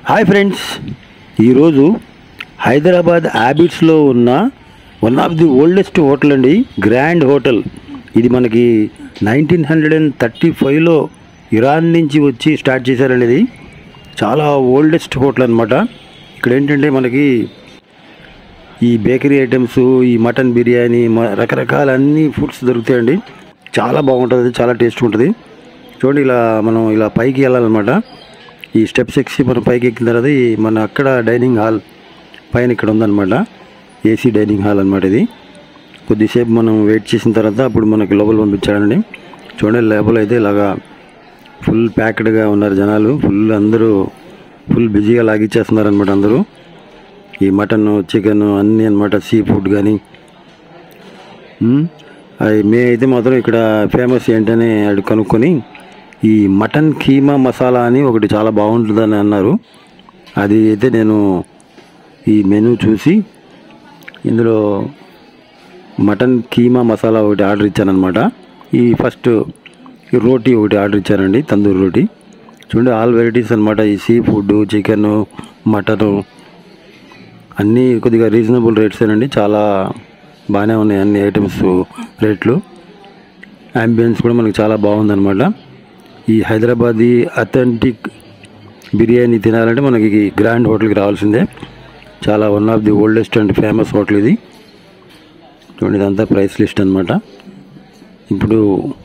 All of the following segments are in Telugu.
హాయ్ ఫ్రెండ్స్ ఈరోజు హైదరాబాద్ హ్యాబిట్స్లో ఉన్న one of the oldest hotel అండి గ్రాండ్ హోటల్ ఇది మనకి నైన్టీన్ హండ్రెడ్ అండ్ థర్టీ ఫైవ్లో ఇరాన్ నుంచి వచ్చి స్టార్ట్ చేశారండి ఇది చాలా ఓల్డెస్ట్ హోటల్ అనమాట ఇక్కడ ఏంటంటే మనకి ఈ బేకరీ ఐటమ్స్ ఈ మటన్ బిర్యానీ మ- రకరకాల అన్ని ఫుడ్స్ దొరుకుతాయండి చాలా బాగుంటుంది చాలా టేస్ట్ ఉంటుంది చూడండి ఇలా మనం ఇలా పైకి వెళ్ళాలన్నమాట ఈ స్టెప్స్ ఎక్కి మనం పైకి ఎక్కిన తర్వాత ఈ మన అక్కడ డైనింగ్ హాల్ పైన ఇక్కడ ఉందన్నమాట ఏసీ డైనింగ్ హాల్ అనమాట ఇది కొద్దిసేపు మనం వెయిట్ చేసిన తర్వాత అప్పుడు మనకి లోపల పంపించాడండి చూడండి లోపల అయితే ఇలాగా ఫుల్ ప్యాక్డ్గా ఉన్నారు జనాలు ఫుల్ అందరూ ఫుల్ బిజీగా లాగిచ్చేస్తున్నారు అనమాట అందరూ ఈ మటన్ చికెన్ అన్నీ అనమాట సీ ఫుడ్ కానీ అవి మే అయితే మాత్రం ఇక్కడ ఫేమస్ ఏంటని అది కనుక్కొని ఈ మటన్ కీమా మసాలా అని ఒకటి చాలా బాగుంటుందని అన్నారు అది అయితే నేను ఈ మెనూ చూసి ఇందులో మటన్ కీమా మసాలా ఒకటి ఆర్డర్ ఇచ్చానమాట ఈ ఫస్ట్ ఈ రోటీ ఒకటి ఆర్డర్ ఇచ్చానండి తందూరి రోటీ చూడండి ఆల్ వెరైటీస్ అనమాట ఈ సీ ఫుడ్ చికెన్ మటను అన్నీ కొద్దిగా రీజనబుల్ రేట్సేనండి చాలా బాగానే ఉన్నాయి అన్ని ఐటమ్స్ రేట్లు అంబియన్స్ కూడా మనకు చాలా బాగుందన్నమాట ఈ హైదరాబాదీ అథెంటిక్ బిర్యానీ తినాలంటే మనకి ఈ గ్రాండ్ హోటల్కి రావాల్సిందే చాలా one of the oldest and famous hotel ఇది చూడండి ఇదంతా ప్రైస్ లిస్ట్ అనమాట ఇప్పుడు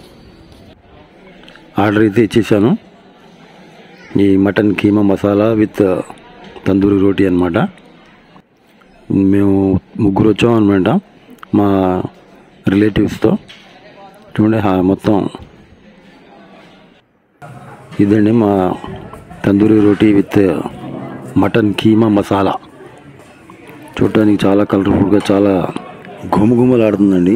ఆర్డర్ అయితే ఇచ్చేసాను ఈ మటన్ కీమా మసాలా విత్ తందూరి రోటీ అనమాట మేము ముగ్గురు వచ్చాం అనమాట మా రిలేటివ్స్తో చూడండి హా- మొత్తం ఇదండి మా తందూరి రోటీ విత్ మటన్ కీమా మసాలా చూడటానికి చాలా కలర్ఫుల్గా చాలా గుమగుమలాడుతుందండి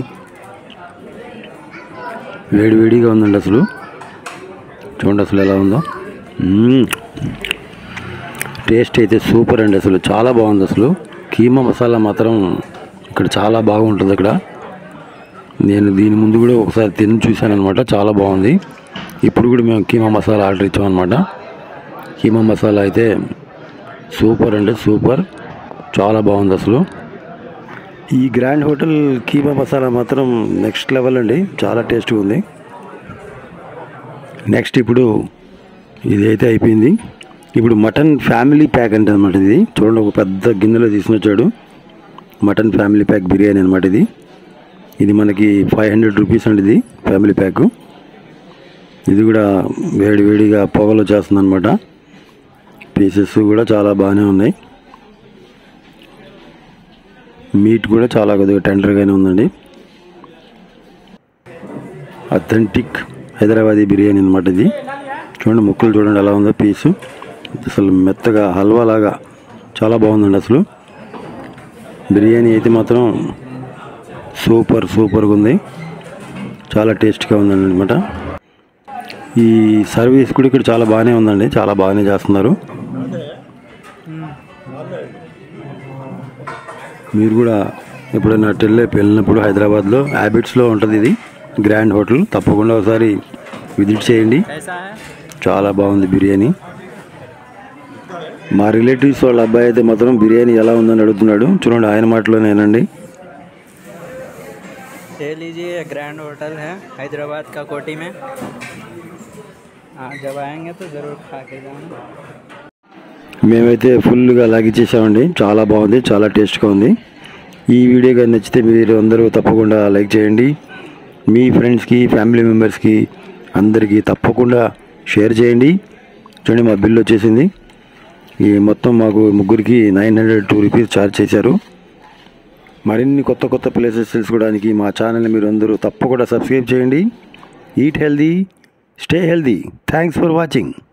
వేడివేడిగా ఉందండి అసలు చూడండి అసలు ఎలా ఉందో మ్మ్. టేస్ట్ అయితే సూపర్ అండి అసలు చాలా బాగుంది అసలు కీమా మసాలా మాత్రం ఇక్కడ చాలా బాగుంటుంది ఇక్కడ నేను దీని ముందు కూడా ఒకసారి తిని చూశాను అనమాట చాలా బాగుంది ఇప్పుడు కూడా మేము కీమా మసాలా ఆర్డర్ ఇచ్చామన్నమాట కీమా మసాలా అయితే సూపర్ అంటే సూపర్ చాలా బాగుంది అసలు ఈ గ్రాండ్ హోటల్ కీమా మసాలా మాత్రం నెక్స్ట్ లెవెల్ అండి చాలా టేస్ట్గా ఉంది నెక్స్ట్ ఇప్పుడు ఇది అయితే అయిపోయింది ఇప్పుడు మటన్ ఫ్యామిలీ ప్యాక్ అంటే అనమాట ఇది చూడండి ఒక పెద్ద గిన్నెలో తీసుకుని వచ్చాడు మటన్ ఫ్యామిలీ ప్యాక్ బిర్యానీ అనమాట ఇది ఇది మనకి ఫైవ్ హండ్రెడ్ రూపీస్ అండి ఇది ఫ్యామిలీ ప్యాక్ ఇది కూడా వేడి వేడిగా పొగలో చేస్తుంది అనమాట పీసెస్ కూడా చాలా బాగానే ఉన్నాయి మీట్ కూడా చాలా కొద్దిగా టెండర్గానే ఉందండి అథెంటిక్ హైదరాబాదీ బిర్యానీ అనమాట ఇది చూడండి ముక్కలు చూడండి ఎలా ఉందో పీసు అసలు మెత్తగా హల్వా లాగా చాలా బాగుందండి అసలు బిర్యానీ అయితే మాత్రం సూపర్ సూపర్గా ఉంది చాలా టేస్ట్గా ఉందండి అనమాట ఈ సర్వీస్ కూడా ఇక్కడ చాలా బాగానే ఉందండి చాలా బాగానే చేస్తున్నారు మీరు కూడా ఎప్పుడైనా టెల్లే వెళ్ళినప్పుడు హైదరాబాద్లో హ్యాబిట్స్లో ఉంటుంది ఇది గ్రాండ్ హోటల్ తప్పకుండా ఒకసారి విజిట్ చేయండి कैसा है చాలా బాగుంది బిర్యానీ మా రిలేటివ్స్ వాళ్ళ అబ్బాయి అయితే మాత్రం బిర్యానీ ఎలా ఉందని అడుగుతున్నాడు చూడండి ఆయన మాటలోనేనండి ये लीजिए ये ग्रैंड होटल है हैदराबाद का कोटी में हाँ जब आएंगे तो ज़रूर खा के जाना మేమైతే ఫుల్గా లాగిచ్చేసామండి చాలా బాగుంది చాలా టేస్ట్గా ఉంది ఈ వీడియో కానీ నచ్చితే మీరు అందరూ తప్పకుండా లైక్ చేయండి మీ ఫ్రెండ్స్కి ఫ్యామిలీ మెంబర్స్కి అందరికీ తప్పకుండా షేర్ చేయండి చూడండి మా బిల్ వచ్చేసింది ఈ మొత్తం మాకు ముగ్గురికి nine hundred two rupees charge చేశారు మరిన్ని కొత్త కొత్త ప్లేసెస్ తెలుసుకోవడానికి మా ఛానల్ని మీరు అందరూ తప్పకుండా సబ్స్క్రైబ్ చేయండి eat healthy stay healthy thanks for watching